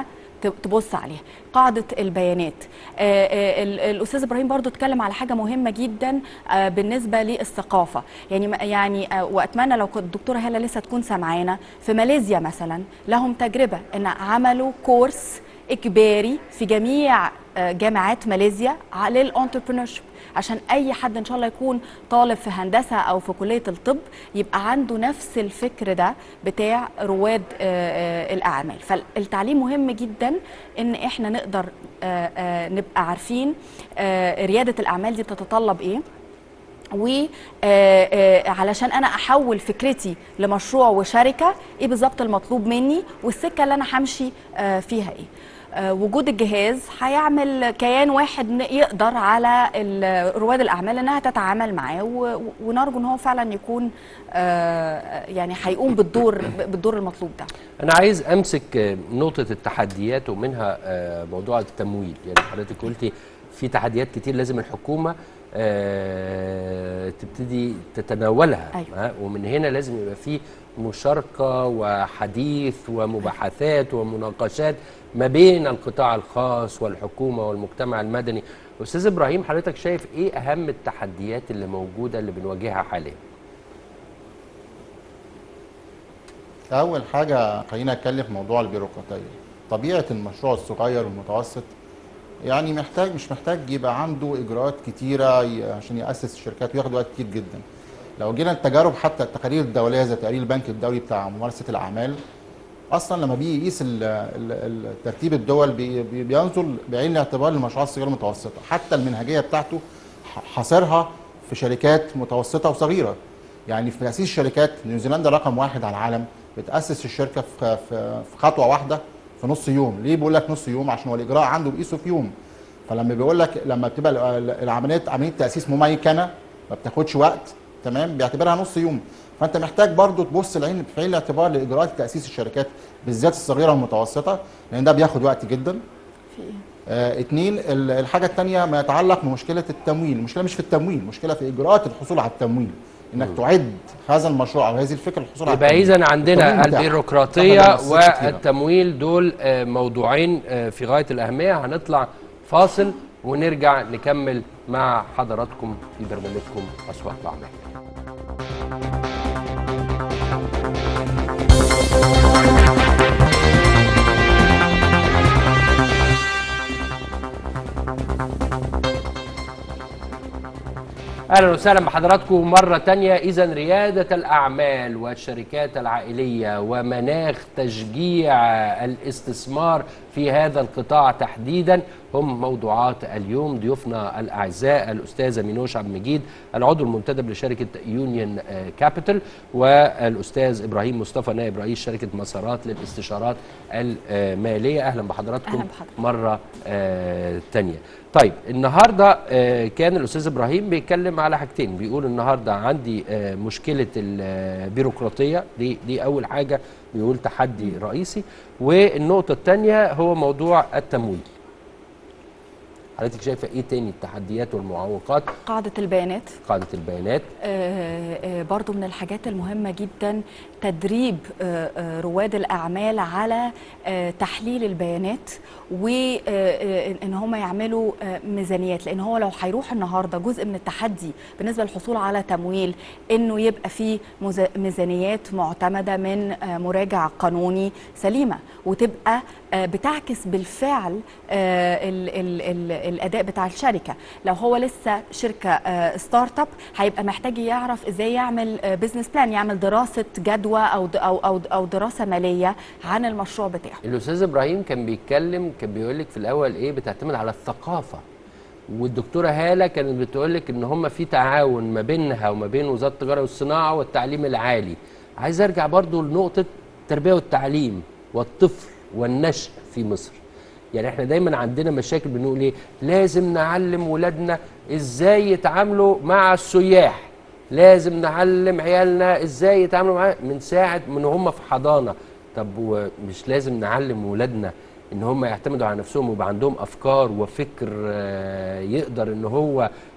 Speaker 4: ت- تبص عليها قاعده البيانات آه، آه، ال- الاستاذ ابراهيم برضو اتكلم على حاجه مهمه جدا آه، بالنسبه للثقافه يعني ما- يعني آه، واتمنى لو كنت الدكتوره هاله لسه تكون سامعانا في ماليزيا مثلا لهم تجربه ان عملوا كورس اجباري في جميع آه، جامعات ماليزيا للانتربرينورشيب عشان اي حد ان شاء الله يكون طالب في هندسه او في كليه الطب يبقى عنده نفس الفكر ده بتاع رواد آه، آه، الاعمال فالتعليم مهم جدا ان احنا نقدر آه، آه، نبقى عارفين آه، رياده الاعمال دي بتتطلب ايه وعلشان انا احول فكرتي لمشروع وشركه ايه بالظبط المطلوب مني والسكه اللي انا همشي آه، فيها ايه آه، وجود الجهاز هيعمل كيان واحد ن- يقدر على ال- رواد الاعمال انها تتعامل معاه و- و- ونرجو ان هو فعلا يكون آه، يعني هيقوم بالدور بالدور المطلوب ده
Speaker 1: انا عايز امسك آه، نقطه التحديات ومنها آه، موضوع التمويل يعني حضرتك قلتي في تحديات كتير لازم الحكومه آه، تبتدي تتناولها
Speaker 4: أيوة.
Speaker 1: آه، ومن هنا لازم يبقى في مشاركه وحديث ومباحثات ومناقشات ما بين القطاع الخاص والحكومه والمجتمع المدني استاذ ابراهيم حضرتك شايف ايه اهم التحديات اللي موجوده اللي بنواجهها حاليا
Speaker 5: اول حاجه خلينا نتكلم في موضوع البيروقراطيه طبيعه المشروع الصغير والمتوسط يعني محتاج مش محتاج يبقى عنده اجراءات كتيره ي- عشان ياسس الشركات وياخد وقت كتير جدا لو جينا التجارب حتى التقارير الدوليه زي تقرير البنك الدولي بتاع ممارسه الاعمال اصلا لما بيجي يقيس ال- ال- ال- ترتيب الدول بي- بي- بينظر بعين الاعتبار للمشروعات الصغيره والمتوسطه حتى المنهجيه بتاعته ح- حاصرها في شركات متوسطه وصغيره يعني في تاسيس شركات نيوزيلندا رقم واحد على العالم بتاسس الشركه في في في خطوه واحده في نص يوم ليه بيقول لك نص يوم عشان هو الاجراء عنده بيقيسه في يوم فلما بيقول لك لما بتبقى ال- ال- العمليه عمليه تاسيس مميكنه ما بتاخدش وقت تمام بيعتبرها نص يوم فانت محتاج برضو تبص العين في عين الاعتبار لاجراءات تاسيس الشركات بالذات الصغيره والمتوسطه لان ده بياخد وقت جدا
Speaker 4: في ايه
Speaker 5: آه اتنين ال- الحاجه الثانيه ما يتعلق بمشكله التمويل المشكله مش في التمويل المشكله في اجراءات الحصول على التمويل انك تعد هذا المشروع او هذه الفكره الحصول على
Speaker 1: يبقى
Speaker 5: التمويل.
Speaker 1: اذا عندنا
Speaker 5: التمويل متاح.
Speaker 1: البيروقراطيه
Speaker 5: تاخد منصات كتيرة.
Speaker 1: والتمويل دول آه، موضوعين آه، في غايه الاهميه هنطلع فاصل ونرجع نكمل مع حضراتكم في برنامجكم اسواق الاعمال اهلا وسهلا بحضراتكم مره تانية اذا رياده الاعمال والشركات العائليه ومناخ تشجيع الاستثمار في هذا القطاع تحديدا هم موضوعات اليوم ضيوفنا الاعزاء الاستاذه مينوش عبد المجيد العضو المنتدب لشركه يونيون آه، كابيتال والاستاذ ابراهيم مصطفى نائب رئيس شركه مسارات للاستشارات الماليه اهلا بحضراتكم
Speaker 4: أهلا بحضرتك.
Speaker 1: مره آه تانية طيب النهارده آه كان الاستاذ ابراهيم بيتكلم على حاجتين بيقول النهارده عندي آه مشكله البيروقراطيه دي دي اول حاجه بيقول تحدي رئيسي والنقطه الثانيه هو موضوع التمويل حضرتك شايفه ايه تاني التحديات والمعوقات
Speaker 4: قاعده البيانات
Speaker 1: قاعده البيانات
Speaker 4: آه، آه، برضو من الحاجات المهمة جدا تدريب آه، آه، رواد الأعمال على آه، تحليل البيانات وإن هم يعملوا آه، ميزانيات لأن هو لو هيروح النهاردة جزء من التحدي بالنسبة للحصول على تمويل إنه يبقى في مز- ميزانيات معتمدة من آه، مراجع قانوني سليمة وتبقى آه، بتعكس بالفعل آه، ال- ال- ال- الأداء بتاع الشركة لو هو لسه شركة آه، ستارت اب هيبقى محتاج يعرف ازاي يعمل بزنس بلان يعمل دراسة جدوى او د- او او او دراسة مالية عن المشروع بتاعه
Speaker 1: الاستاذ ابراهيم كان بيتكلم كان بيقول لك في الاول ايه بتعتمد على الثقافه والدكتوره هاله كانت بتقول لك ان هم في تعاون ما بينها وما بين وزاره التجاره والصناعه والتعليم العالي عايز ارجع برضو لنقطه التربيه والتعليم والطفل والنشء في مصر يعني احنا دايما عندنا مشاكل بنقول ايه لازم نعلم ولادنا ازاي يتعاملوا مع السياح لازم نعلم عيالنا ازاي يتعاملوا معاه من ساعه من هم في حضانه طب ومش لازم نعلم ولادنا ان هم يعتمدوا على نفسهم ويبقى عندهم افكار وفكر آه، يقدر ان هو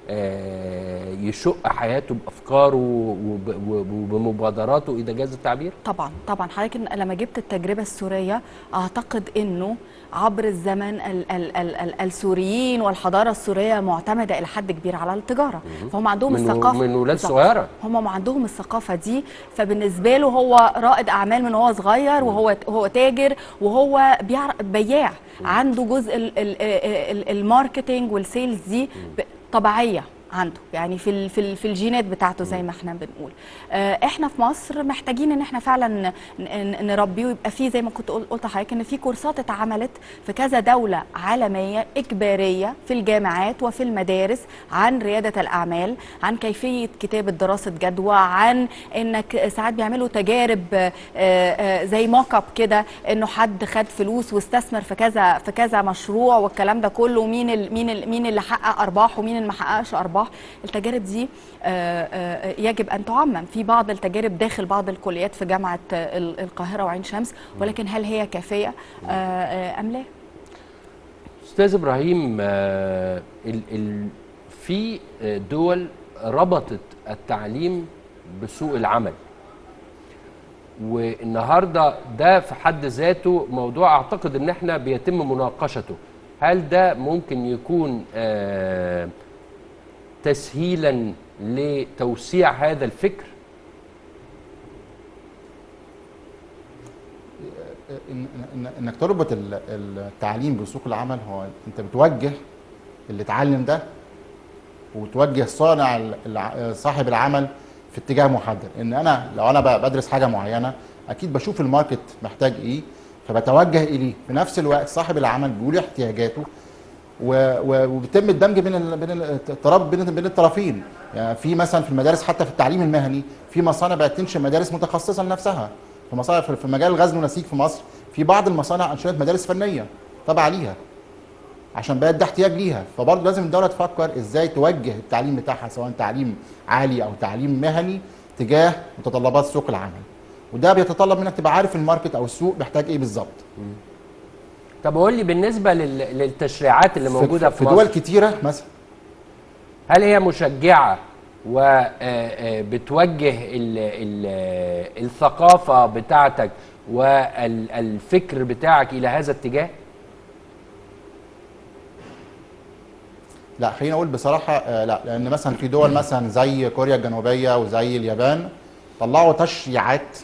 Speaker 1: آه، يشق حياته بافكاره وب- وب- وبمبادراته اذا جاز التعبير
Speaker 4: طبعا طبعا حضرتك إن- لما جبت التجربه السوريه اعتقد انه عبر الزمن ال ال ال ال السوريين والحضاره السوريه معتمده الى حد كبير على التجاره فهم عندهم
Speaker 1: من و-
Speaker 4: الثقافه
Speaker 1: من ولاد
Speaker 4: بالظبط.
Speaker 1: صغيرة.
Speaker 4: هم عندهم الثقافه دي فبالنسبه له هو رائد اعمال من وهو صغير وهو هو تاجر وهو بيعرف بياع عنده جزء ال- ال- ال- الماركتينج والسيلز دي ب- طبيعيه عنده يعني في ال- في ال- في الجينات بتاعته زي ما احنا بنقول آه، احنا في مصر محتاجين ان احنا فعلا ن- ن- نربيه ويبقى في زي ما كنت قل- قلت لحضرتك ان في كورسات اتعملت في كذا دوله عالميه اجباريه في الجامعات وفي المدارس عن رياده الاعمال عن كيفيه كتابه دراسه جدوى عن انك ساعات بيعملوا تجارب آه، آه، زي موك اب كده انه حد خد فلوس واستثمر في كذا في كذا مشروع والكلام ده كله ومين ال- مين ال- مين اللي حقق ارباح ومين اللي ما حققش ارباح التجارب دي آه، آه، يجب ان تعمم في بعض التجارب داخل بعض الكليات في جامعه آه، ال- القاهره وعين شمس ولكن هل هي كافيه آه، آه، ام لا
Speaker 1: استاذ ابراهيم آه، ال ال في آه، دول ربطت التعليم بسوق العمل والنهارده ده في حد ذاته موضوع اعتقد ان احنا بيتم مناقشته هل ده ممكن يكون آه، تسهيلا لتوسيع هذا الفكر
Speaker 5: إن إن انك تربط ال- التعليم بسوق العمل هو انت بتوجه اللي اتعلم ده وتوجه صانع ال- الع- صاحب العمل في اتجاه محدد ان انا لو انا ب- بدرس حاجه معينه اكيد بشوف الماركت محتاج ايه فبتوجه اليه في نفس الوقت صاحب العمل بيقول احتياجاته و- و- وبيتم الدمج بين ال- بين ال- التراب بين بين الطرفين يعني في مثلا في المدارس حتى في التعليم المهني في مصانع بقت تنشئ مدارس متخصصه لنفسها في مصانع في في مجال الغزل والنسيج في مصر في بعض المصانع انشئت مدارس فنيه تابعه ليها عشان بقت ده احتياج ليها فبرضه لازم الدوله تفكر ازاي توجه التعليم بتاعها سواء تعليم عالي او تعليم مهني تجاه متطلبات سوق العمل وده بيتطلب منك تبقى عارف الماركت او السوق محتاج ايه بالظبط
Speaker 1: طب قول لي بالنسبه لل- للتشريعات اللي موجوده في,
Speaker 5: في
Speaker 1: مصر
Speaker 5: دول كتيره مثلا
Speaker 1: هل هي مشجعة وبتوجه الثقافة بتاعتك والفكر بتاعك إلى هذا الاتجاه؟
Speaker 5: لا خلينا اقول بصراحه آه، لا لان مثلا في دول مثلا زي كوريا الجنوبيه وزي اليابان طلعوا تشريعات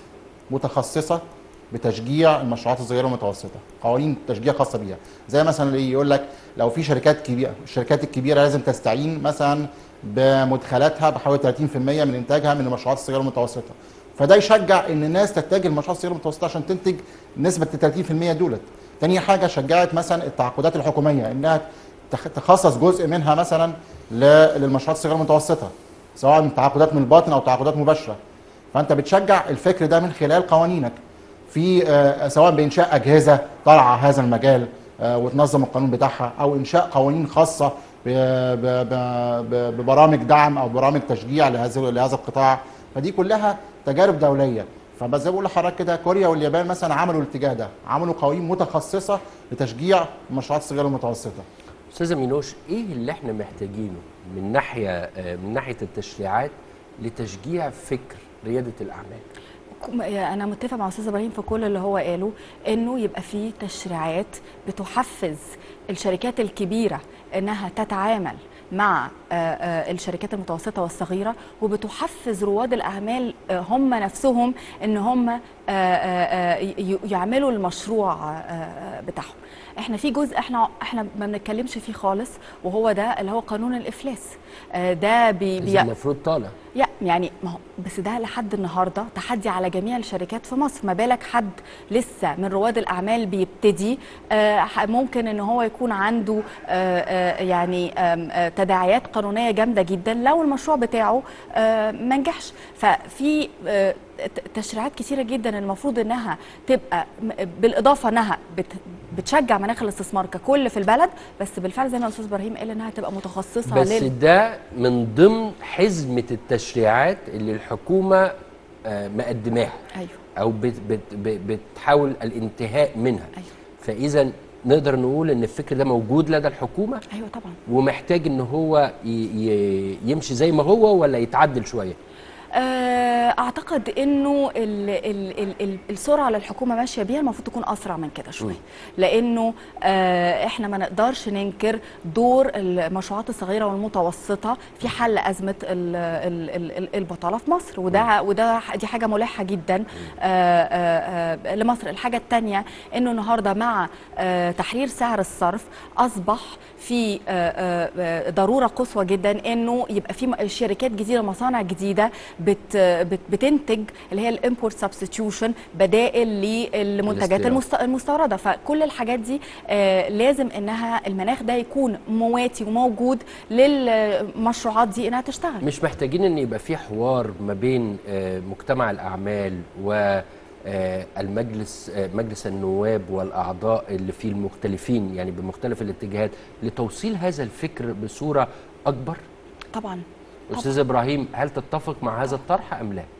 Speaker 5: متخصصه بتشجيع المشروعات الصغيره والمتوسطه قوانين تشجيع خاصه بيها زي مثلا ايه يقول لك لو في شركات كبيره الشركات الكبيره لازم تستعين مثلا بمدخلاتها بحوالي 30% من انتاجها من المشروعات الصغيره والمتوسطه فده يشجع ان الناس تتجه للمشروعات الصغيره والمتوسطه عشان تنتج نسبه ال 30% دولت تاني حاجه شجعت مثلا التعاقدات الحكوميه انها تخ- تخصص جزء منها مثلا ل- للمشروعات الصغيره والمتوسطه سواء تعاقدات من الباطن او تعاقدات مباشره فانت بتشجع الفكر ده من خلال قوانينك في آه، سواء بانشاء اجهزه طالعه هذا المجال آه، وتنظم القانون بتاعها او انشاء قوانين خاصه ب- ب- ب- ب- ببرامج دعم او برامج تشجيع لهذا لهذا القطاع فدي كلها تجارب دوليه فبس زي ما بقول لحضرتك كده كوريا واليابان مثلا عملوا الاتجاه ده عملوا قوانين متخصصه لتشجيع المشروعات الصغيره والمتوسطه
Speaker 1: أستاذة مينوش إيه اللي إحنا محتاجينه من ناحية آه، من ناحية التشريعات لتشجيع فكر ريادة الأعمال؟
Speaker 4: ك- انا متفق مع استاذ ابراهيم في كل اللي هو قاله انه يبقى في تشريعات بتحفز الشركات الكبيره انها تتعامل مع آه، آه، الشركات المتوسطه والصغيره وبتحفز رواد الاعمال آه، هم نفسهم ان هم آه، آه، آه، ي- يعملوا المشروع آه، آه، بتاعهم احنا في جزء احنا احنا ما بنتكلمش فيه خالص وهو ده اللي هو قانون الافلاس آه، ده بي
Speaker 1: إذا
Speaker 4: بي
Speaker 1: المفروض طالع
Speaker 4: يا يعني ما هو بس ده لحد النهارده تحدي على جميع الشركات في مصر ما بالك حد لسه من رواد الاعمال بيبتدي آه، ح- ممكن ان هو يكون عنده آه، آه، يعني آم، آه، تداعيات قانونيه جامده جدا لو المشروع بتاعه آه، ما نجحش ففي آه، ت- تشريعات كتيره جدا المفروض انها تبقى م- بالاضافه انها بت- بتشجع مناخ الاستثمار ككل في البلد بس بالفعل زي ما الاستاذ ابراهيم قال انها تبقى متخصصه
Speaker 1: بس
Speaker 4: لل...
Speaker 1: ده من ضمن حزمة التشريعات اللي الحكومة آه، مقدماها
Speaker 4: ايوه
Speaker 1: أو بت بت بت- بتحاول الانتهاء منها
Speaker 4: ايوه
Speaker 1: فاذا نقدر نقول ان الفكر ده موجود لدى الحكومه
Speaker 4: ايوه طبعا
Speaker 1: ومحتاج ان هو ي- ي- يمشي زي ما هو ولا يتعدل شويه
Speaker 4: آه، اعتقد انه ال ال ال ال السرعه اللي الحكومه ماشيه بيها المفروض تكون اسرع من كده شويه لانه آه، احنا ما نقدرش ننكر دور المشروعات الصغيره والمتوسطه في حل ازمه ال ال ال ال البطاله في مصر وده وده ح- دي حاجه ملحه جدا آه، آه، آه، لمصر الحاجه الثانيه انه النهارده مع آه، تحرير سعر الصرف اصبح في آه، آه، آه، ضروره قصوى جدا انه يبقى في م- شركات جديده مصانع جديده بت بت بتنتج اللي هي الامبورت سبستيوشن بدائل للمنتجات
Speaker 1: الاستيراد.
Speaker 4: المست- المستورده فكل الحاجات دي آه، لازم انها المناخ ده يكون مواتي وموجود للمشروعات دي انها تشتغل
Speaker 1: مش محتاجين ان يبقى في حوار ما بين آه، مجتمع الاعمال و آه، المجلس آه، مجلس النواب والاعضاء اللي فيه المختلفين يعني بمختلف الاتجاهات لتوصيل هذا الفكر بصوره اكبر
Speaker 4: طبعا
Speaker 1: استاذ ابراهيم هل تتفق مع هذا الطرح ام لا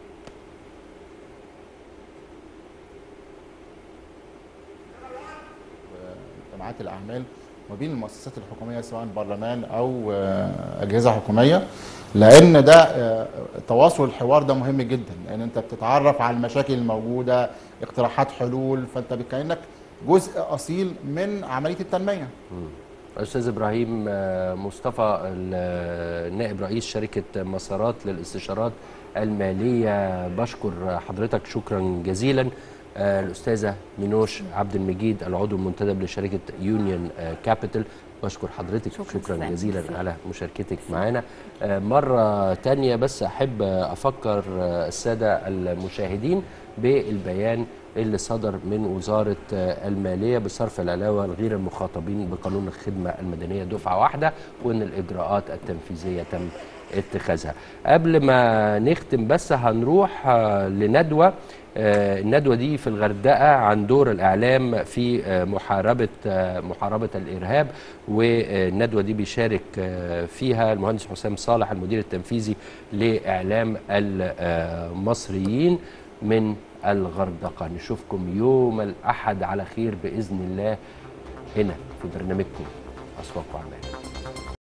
Speaker 5: جماعات الاعمال وبين المؤسسات الحكوميه سواء برلمان او آه، اجهزه حكوميه لان ده آه، تواصل الحوار ده مهم جدا لان انت بتتعرف على المشاكل الموجوده اقتراحات حلول فانت كانك جزء اصيل من عمليه التنميه
Speaker 1: استاذ ابراهيم آه، مصطفى ال- نائب رئيس شركه مسارات للاستشارات الماليه بشكر حضرتك شكرا جزيلا آه، الاستاذه مينوش عبد المجيد العضو المنتدب لشركه يونيون كابيتال بشكر حضرتك
Speaker 4: شكراً
Speaker 1: شكرا
Speaker 4: جزيلاً.
Speaker 1: جزيلا
Speaker 4: ميرسي.
Speaker 1: على مشاركتك معنا آه، مرة تانية بس أحب أفكر آه، السادة المشاهدين بالبيان اللي صدر من وزارة آه، المالية بصرف العلاوة لغير المخاطبين بقانون الخدمة المدنية دفعة واحدة وأن الإجراءات التنفيذية تم اتخاذها قبل ما نختم بس هنروح آه، لندوة آه، الندوة دي في الغردقة عن دور الإعلام في آه، محاربة آه، محاربة الإرهاب والندوة دي بيشارك آه، فيها المهندس حسام صالح المدير التنفيذي لإعلام المصريين من الغردقة نشوفكم يوم الأحد على خير بإذن الله هنا في برنامجكم أسواق وأعمال